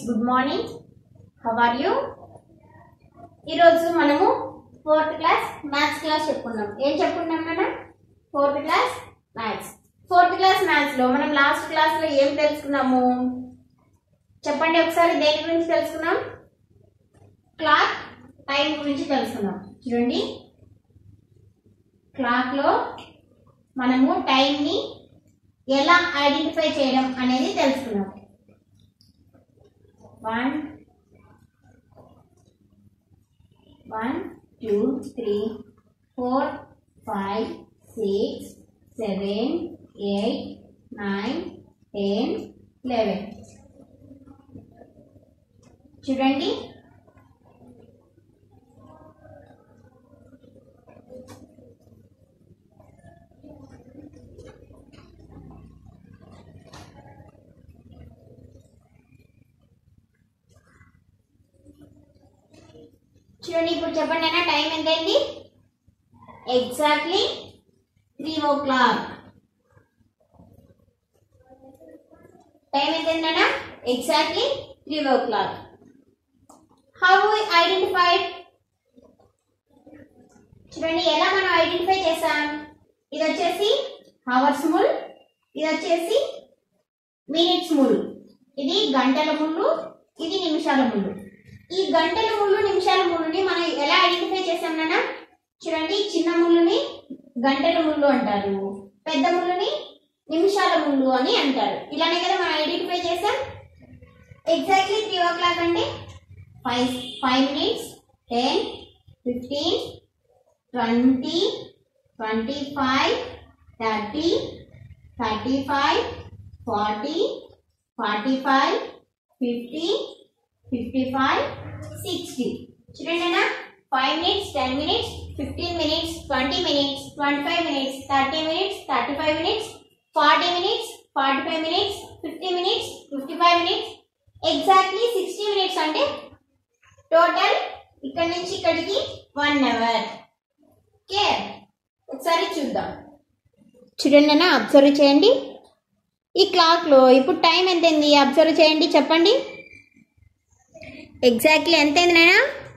good morning how are you ఈరోజు మనము fourth class maths class చెప్పుకున్నాం ఏం చెప్పుకున్నాం మనం fourth class maths fourth class maths లో మనం లాస్ట్ క్లాస్ లో ఏం తెలుసుకున్నాము చెప్పండి ఒకసారి దేని గురించి తెలుసుకున్నాం క్లాక్ టైం గురించి తెలుసుకున్నాం చూడండి క్లాక్ లో మనము టైం ని ఎలా ఐడెంటిఫై చేయడం అనేది తెలుసుకున్నాం one one two three four five six seven eight nine ten eleven చూడండి చూడండి ఇప్పుడు చెప్పండి అయినా టైం ఎంతైంది exactly three o'clock time ఎంతైందన్నా exactly three o'clock how identified చూడండి ఎలా మనం ఐడెంటిఫై చేసాం ఇది వచ్చేసి హవర్స్ ముల్ ఇది వచ్చేసి మినిట్స్ ముల్ ఇది గంటల ముళ్ళు ఇది నిమిషాల ముళ్ళు ఈ గంటల ముళ్ళు నిమిషాల ముళ్ళుని మనం ఎలా ఐడెంటిఫై చేసాం నాన్న చూడండి చిన్న ముళ్ళుని గంటల ముళ్ళు అంటారు పెద్ద ముళ్ళుని నిమిషాల ముళ్ళు అని అంటారు ఇలానే కదా మనం ఐడెంటిఫై చేసాం ఎగ్జాక్ట్లీ త్రీ ఓ క్లాక్ అంటే five five minutes ten fifteen twenty twenty five thirty thirty five forty forty five fifty fifty five sixty చూడండి అన్న five minutes ten minutes fifteen minutes twenty minutes twenty five minutes thirty minutes thirty five minutes forty minutes forty five minutes fifty minutes fifty five minutes exactly sixty minutes అంటే total ఇక్కడ నుంచి ఇక్కడికి one hour okay ఒకసారి చూద్దాం చూడండి అన్న observe చేయండి ఈ క్లాక్లో ఇప్పుడు టైం ఎంతైంది అబ్జర్వ్ చేయండి చెప్పండి ఎగ్జాక్ట్లీ ఎంతైంది నాయనా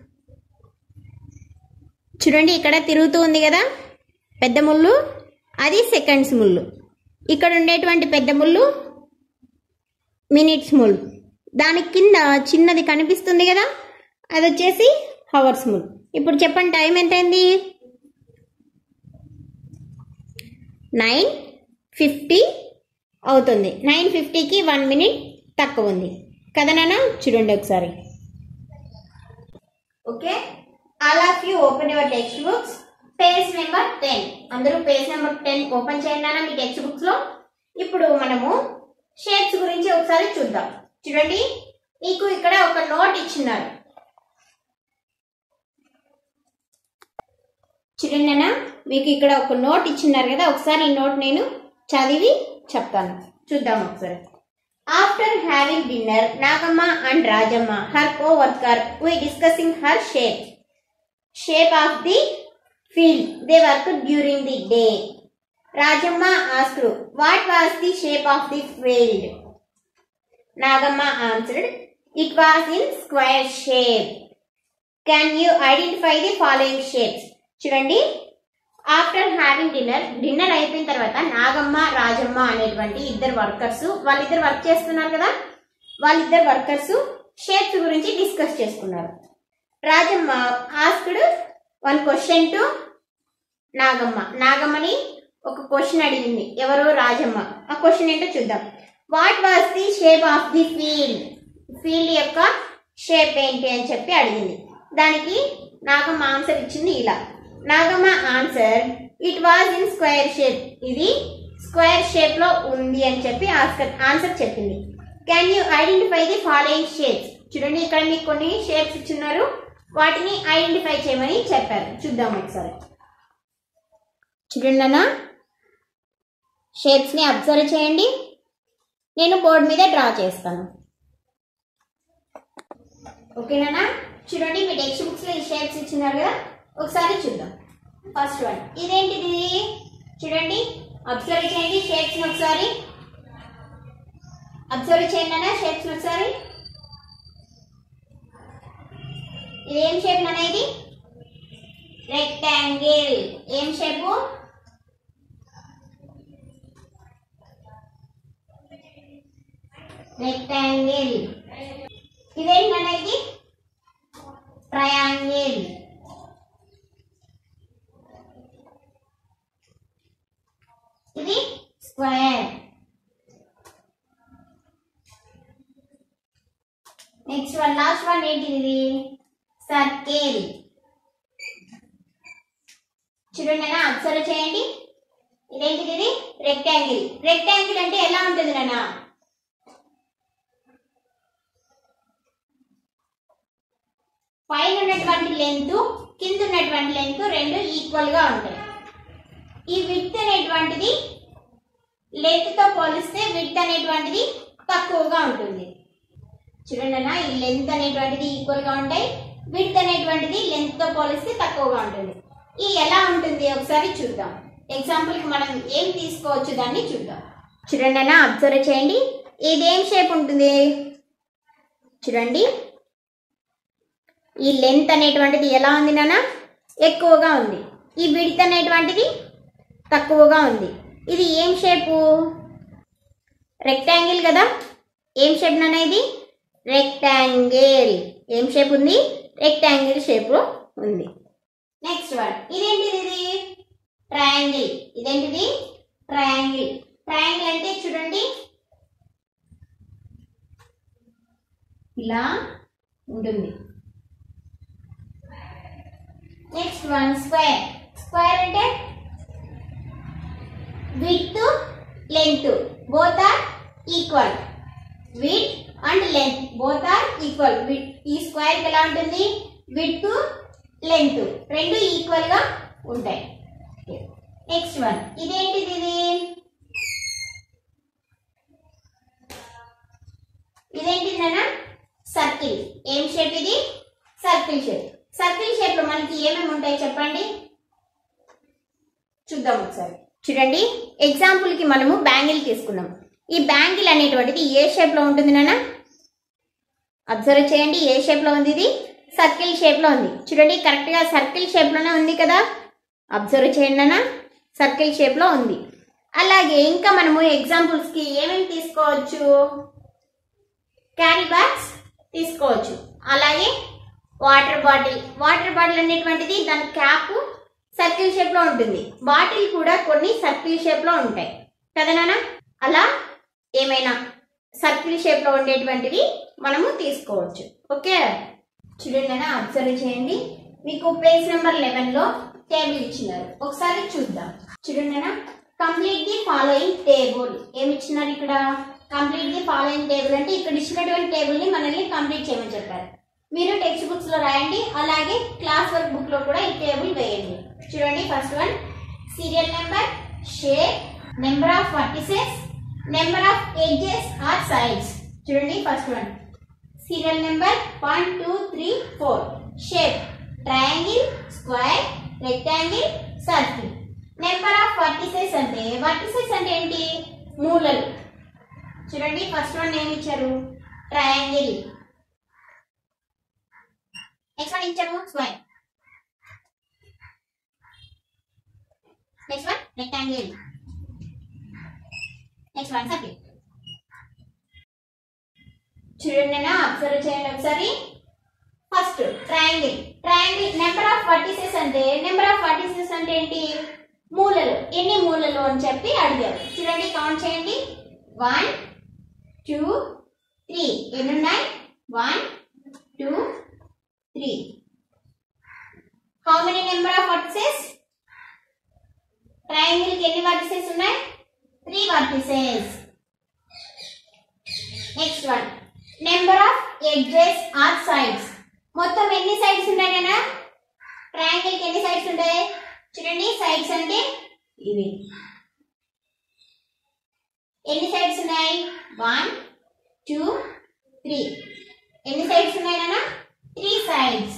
చూడండి ఇక్కడ తిరుగుతూ ఉంది కదా పెద్ద ముళ్ళు అది సెకండ్స్ ముళ్ళు ఇక్కడ ఉండేటువంటి పెద్ద ముళ్ళు మినిట్స్ ముళ్ళు దాని కింద చిన్నది కనిపిస్తుంది కదా అది వచ్చేసి హవర్స్ ముళ్ళు ఇప్పుడు చెప్పండి టైం ఎంతైంది నైన్ ఫిఫ్టీ అవుతుంది నైన్ ఫిఫ్టీకి వన్ మినిట్ తక్కువ ఉంది కదా నాన్న చూడండి ఒకసారి okay all of you open your text books page number ten అందరూ పేజ్ నెంబర్ టెన్ ఓపెన్ చేయండి నాన్న మీ టెక్స్ట్ బుక్స్ లో ఇప్పుడు మనము షేప్స్ గురించి ఒకసారి చూద్దాం చూడండి మీకు ఇక్కడ ఒక నోట్ ఇచ్చినారు చూడండి అన్న మీకు ఇక్కడ ఒక నోట్ ఇచ్చినారు కదా ఒకసారి ఈ నోట్ నేను చదివి చెప్తాను చూద్దాం ఒకసారి after having dinner Nagamma and Rajamma her coworker we discussing her shape shape of the field they work during the day Rajamma asked what was the shape of the field Nagamma answered it was in square shape can you identify the following shapes చూడండి after having dinner dinner అయిపోయిన తర్వాత నాగమ్మ రాజమ్మ అనేటువంటి ఇద్దరు workers వాళ్ళిద్దరు work చేస్తున్నారు కదా వాళ్ళిద్దరు workers shapes గురించి డిస్కస్ చేసుకున్నారు Rajamma asked one question to Nagamma నాగమ్మని ఒక క్వశ్చన్ అడిగింది ఎవరు రాజమ్మ ఆ క్వశ్చన్ ఏంటో చూద్దాం what was the shape of the field field యొక్క షేప్ ఏంటి అని చెప్పి అడిగింది దానికి నాగమ్మ ఆన్సర్ ఇచ్చింది ఇలా Nagamma answer it was in square shape ఇది స్క్వేర్ షేప్ లో ఉంది అని చెప్పి ఆన్సర్ చెప్పింది can you identify the following shapes చూడండి ఇక్కడ మీకు కొన్ని షేప్స్ ఇచ్చున్నారు వాటిని ఐడెంటిఫై చేయమని చెప్పారు చూద్దాం ఒకసారి చూడండి అన్న షేప్స్ ని అబ్జర్వ్ చేయండి నేను బోర్డు మీద డ్రా చేస్తాను ఓకేనా చూడండి మీ టెక్స్ట్ బుక్స్ లో ఈ షేప్స్ ఇచ్చినారు కదా ఒకసారి చూద్దాం ఫస్ట్ వన్ ఇదేంటిది చూడండి అబ్జర్వ్ చేయండి షేప్స్ ఒకసారి అబ్జర్వ్ చేయండి అన్న షేప్స్ ఒకసారి ఇది ఏం షేప్ అనేది రెక్టాంగిల్ ఏం షేపు రెక్టాంగిల్ ఇదేంటనేది ట్రయాంగిల్ ఇది square next one last one ఏంటిది ఇది సర్కిల్ చూడండి నాన్న అబ్జర్వ్ చేయండి ఇదేంటిది ఇది రెక్టాంగిల్ రెక్టాంగిల్ అంటే ఎలా ఉంటుంది నాన్న పైన ఉన్నటువంటి లెంత్ కింద ఉన్నటువంటి లెంత్ రెండు ఈక్వల్ గా ఉంటాయి ఈ విత్ అనేటువంటిది లెంత్ తో పోలిస్తే విత్ అనేటువంటిది తక్కువగా ఉంటుంది చూడండి అన్న ఈ లెంత్ అనేటువంటిది ఈక్వల్ గా ఉంటాయి విత్ అనేటువంటిది లెంత్ తో పోలిస్తే తక్కువగా ఉంటుంది ఈ ఎలా ఉంటుంది ఒకసారి చూద్దాం ఎగ్జాంపుల్ కి మనం ఏం తీసుకోవచ్చు దాన్ని చూద్దాం చూడండి అన్న అబ్జర్వ్ చేయండి ఇది ఏం షేప్ ఉంటుంది చూడండి ఈ లెంత్ అనేటువంటిది ఎలా ఉంది నాన్న ఎక్కువగా ఉంది ఈ విడ్త్ అనేటువంటిది తక్కువగా ఉంది ఇది ఏం షేపు రెక్టాంగిల్ కదా ఏం షేప్ నాన్న ఇది రెక్టాంగిల్ ఏం షేప్ ఉంది రెక్టాంగిల్ షేప్ ఉంది నెక్స్ట్ వన్ ఇదేంటిది ఇది ట్రయాంగిల్ ఇదేంటిది ట్రయాంగిల్ ట్రయాంగిల్ అంటే చూడండి ఇలా ఉంటుంది నెక్స్ట్ వన్ స్క్వేర్ స్క్వేర్ అంటే with length both are equal with and length both are equal ఈ స్క్వేర్ ఎలా ఉంటుంది విత్ లెంత్ రెండు ఈక్వల్ గా ఉంటాయి నెక్స్ట్ వన్ ఇదేంటిది ఇది ఇదేంటిది నాన్న సర్కిల్ ఏం షేప్ ఇది సర్కిల్ షేప్ సర్కిల్ షేప్ లో మనకి ఏమేమి ఉంటాయి చెప్పండి చూద్దాం ఒకసారి చూడండి ఎగ్జాంపుల్ కి మనము బ్యాంగిల్ తీసుకున్నాం ఈ బ్యాంగిల్ అనేటువంటిది ఏ షేప్ లో ఉంటుంది నాన్న అబ్జర్వ్ చేయండి ఏ షేప్ లో ఉంది ఇది సర్కిల్ షేప్ లో ఉంది చూడండి కరెక్ట్ గా సర్కిల్ షేప్ లోనే ఉంది కదా అబ్జర్వ్ చేయండి నాన్న సర్కిల్ షేప్ లో ఉంది అలాగే ఇంకా మనము ఎగ్జాంపుల్స్ కి ఏమేమి తీసుకోవచ్చు క్యారీ బ్యాగ్స్ తీసుకోవచ్చు అలాగే వాటర్ బాటిల్ వాటర్ బాటిల్ అనేటువంటిది దాని క్యాప్ సర్కిల్ షేప్ లో ఉంటుంది బాటిల్ కూడా కొన్ని సర్కిల్ షేప్ లో ఉంటాయి కదా నాన్న అలా ఏమైనా సర్కిల్ షేప్ లో ఉండేటువంటివి మనము తీసుకోవచ్చు ఓకే చూడండి నాన్న అబ్జర్వ్ చేయండి మీకు పేజ్ నెంబర్ లెవెన్ లో టేబుల్ ఇచ్చినారు ఒకసారి చూద్దాం చూడండి నాన్న కంప్లీట్ ది ఫాలోయింగ్ టేబుల్ ఏమి ఇచ్చినారు ఇక్కడ కంప్లీట్ ది ఫాలోయింగ్ టేబుల్ అంటే ఇక్కడ ఇచ్చినటువంటి టేబుల్ ని మనల్ని కంప్లీట్ చేయమని చెప్పారు మీరు టెక్స్ట్ బుక్స్ లో రాయండి అలాగే క్లాస్ వర్క్ బుక్ లో కూడా ఈ టేబుల్ వేయండి చూడండి first one serial number shape number of vertices number of edges or sides చూడండి first one serial number one two three four shape triangle square rectangle circle number of vertices అంటే vertices అంటే ఏంటి మూలలు చూడండి first one ఏమి ఇచ్చారు triangle next one ఇచ్చారు square next one rectangle next one circle చూడండి అబ్జర్వ్ చేయండి ఒకసారి first triangle triangle number of vertices అంటే నెంబర్ ఆఫ్ వర్టిసెస్ అంటే ఏంటి మూలలు ఎన్ని మూలలు అని చెప్పి అడిగారు చూడండి కౌంట్ చేయండి వన్ టూ త్రీ ఎన్ని ఉన్నాయి one two three how many number of vertices triangle కి ఎన్ని వర్టిసెస్ ఉన్నాయి three vertices next one number of edges or sides మొత్తం ఎన్ని సైడ్స్ ఉన్నాయి నాన్న ట్రయాంగిల్ కి ఎన్ని సైడ్స్ ఉంటాయి చూడండి సైడ్స్ అంటే ఇవి ఎన్ని సైడ్స్ ఉన్నాయి వన్ టూ త్రీ ఎన్ని సైడ్స్ ఉన్నాయి నాన్న three sides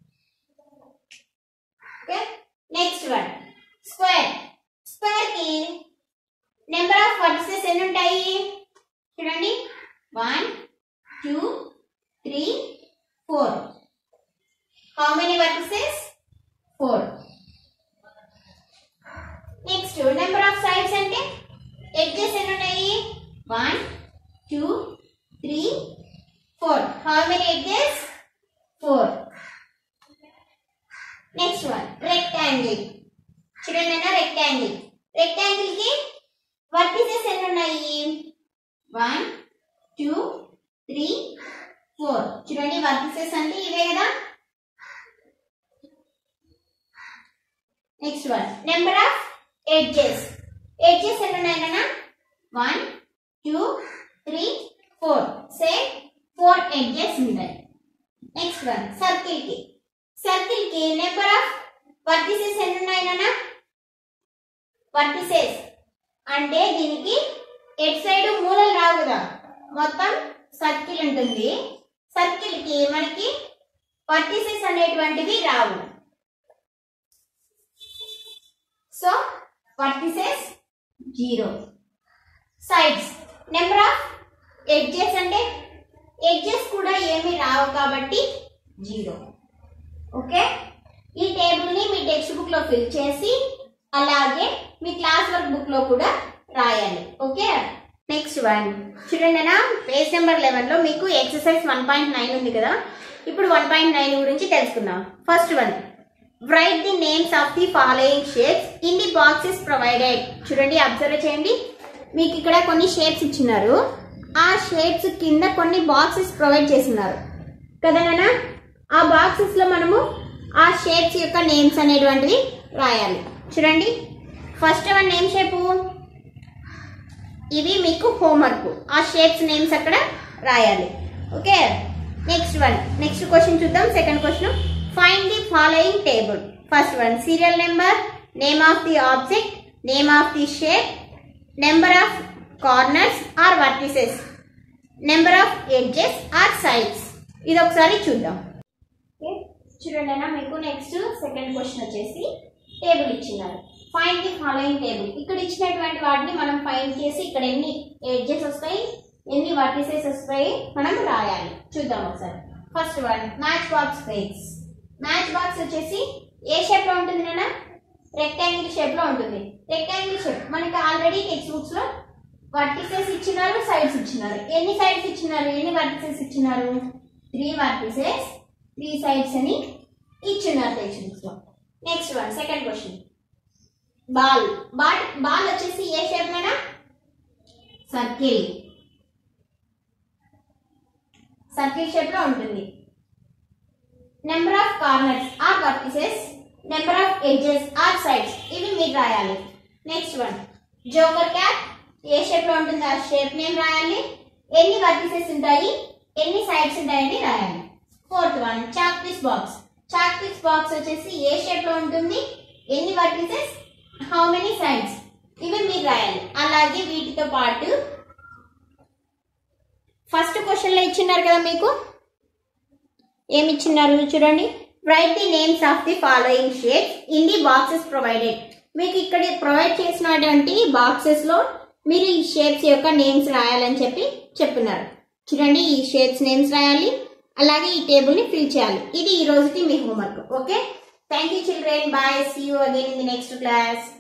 okay next one square square కి నెంబర్ ఆఫ్ వర్టిసెస్ ఎన్ని ఉంటాయి చూడండి one two three four vertices four next number of sides అంటే ఎడ్జెస్ ఎన్ని ఉన్నాయి one two three four how many edges four next one rectangle చూడండి అన్న rectangle rectangle కి వర్టిసెస్ ఎన్ని ఉన్నాయి వన్ టూ త్రీ ఫోర్ చూడండి వర్టిసెస్ అంటే ఇవే కదా next one number of edges edges ఎన్ని ఉన్నాయి నాన్న one two three four say four edges ఉంటాయి నెక్స్ట్ వన్ సర్కిల్ కి సర్కిల్ కి నెంబర్ ఆఫ్ వర్టిసెస్ ఎన్ని ఉన్నాయి నాన్న వర్టిసెస్ అంటే దీనికి ఎట్ సైడ్ మూలలు రావు కదా మొత్తం సర్కిల్ ఉంటుంది సర్కిల్ కి మనకి వర్టిసెస్ అనేటువంటివి రావు so vertices zero sides number of edges అంటే ఎడ్జెస్ కూడా ఏమీ రావు కాబట్టి జీరో ఓకే ఈ టేబుల్ ని మీ టెక్స్ట్ బుక్ లో ఫిల్ చేసి అలాగే మీ క్లాస్ వర్క్ బుక్ లో కూడా రాయాలి ఓకే నెక్స్ట్ వన్ చూడండి అన్న పేజ్ నెంబర్ లెవెన్ లో మీకు ఎక్సర్సైజ్ వన్ పాయింట్ నైన్ ఉంది కదా ఇప్పుడు వన్ పాయింట్ నైన్ గురించి తెలుసుకుందాం first one write the names of the following shapes in the boxes provided చూడండి అబ్జర్వ్ చేయండి మీకు ఇక్కడ కొన్ని షేప్స్ ఇచ్చినారు ఆ షేప్స్ కింద కొన్ని బాక్సెస్ ప్రొవైడ్ చేస్తున్నారు కదా నాన్న ఆ బాక్సెస్ లో మనము ఆ షేప్స్ యొక్క నేమ్స్ అనేటువంటివి రాయాలి చూడండి ఫస్ట్ వన్ నేమ్ షేపు ఇవి మీకు హోంవర్క్ ఆ షేప్స్ నేమ్స్ అక్కడ రాయాలి okay next one next question చూద్దాం second question find the following table first one serial number name of the object name of the shape number of corners or vertices number of edges or sides ఇది ఒకసారి చూద్దాం okay చూడండి అన్న మీకు next second question వచ్చేసి table ఇచ్చినారు find the following table ఇక్కడ ఇచ్చినటువంటి వాటిని మనం ఫైండ్ చేసి ఇక్కడ ఎన్ని ఎడ్జెస్ వస్తాయి ఎన్ని వర్టిసెస్ వస్తాయి మనం రాయాలి చూద్దాం ఒకసారి ఫస్ట్ వన్ మ్యాచ్ బాక్స్ ఫేక్స్ మ్యాచ్ బాక్స్ వచ్చేసి ఏ షేప్ లో ఉంటుంది నాన్న రెక్టాంగిల్ షేప్ లో ఉంటుంది రెక్టాంగిల్ షేప్ మనకి ఆల్రెడీ టెక్స్ట్ బుక్స్ లో వర్టిసెస్ ఇచ్చినారు సైడ్స్ ఇచ్చినారు ఎన్ని సైడ్స్ ఇచ్చినారు ఎన్ని వర్టిసెస్ ఇచ్చినారు త్రీ వర్టిసెస్ త్రీ సైడ్స్ అని ఇచ్చినారు టెక్స్ట్ బుక్స్ లో next one second question ball ball ball వచ్చేసి ఏ షేప్ లోనా సర్కిల్ సర్కిల్ షేప్ లో ఉంటుంది number of corners or vertices number of edges or sides ఇవి మీరు రాయాలి నెక్స్ట్ వన్ జోకర్ క్యాప్ ఏ షేప్ లో ఉంటుంది ఆ షేప్ నేమ్ రాయాలి ఎన్ని వర్టిసెస్ ఉంటాయి ఎన్ని సైడ్స్ ఉంటాయని రాయాలి fourth one chalk piece box chalk piece box వచ్చేసి ఏ షేప్ లో ఉంటుంది ఎన్ని వర్టిసెస్ హౌ మెనీ సైడ్స్ ఇవి మీరు రాయాలి అలాగే వీటితో పాటు ఫస్ట్ క్వశ్చన్ లో ఇచ్చినారు కదా మీకు ఏమి ఇచ్చినారు చూడండి write the names of the following shapes in the boxes provided మీకు ఇక్కడ ప్రొవైడ్ చేసినటువంటి బాక్సెస్ లో మీరు ఈ షేప్స్ యొక్క నేమ్స్ రాయాలని చెప్పి చెప్తున్నారు చూడండి ఈ షేప్స్ నేమ్స్ రాయాలి అలాగే ఈ టేబుల్ ని ఫిల్ చేయాలి ఇది ఈ రోజుకి మీ homework okay thank you children bye see you again in the next class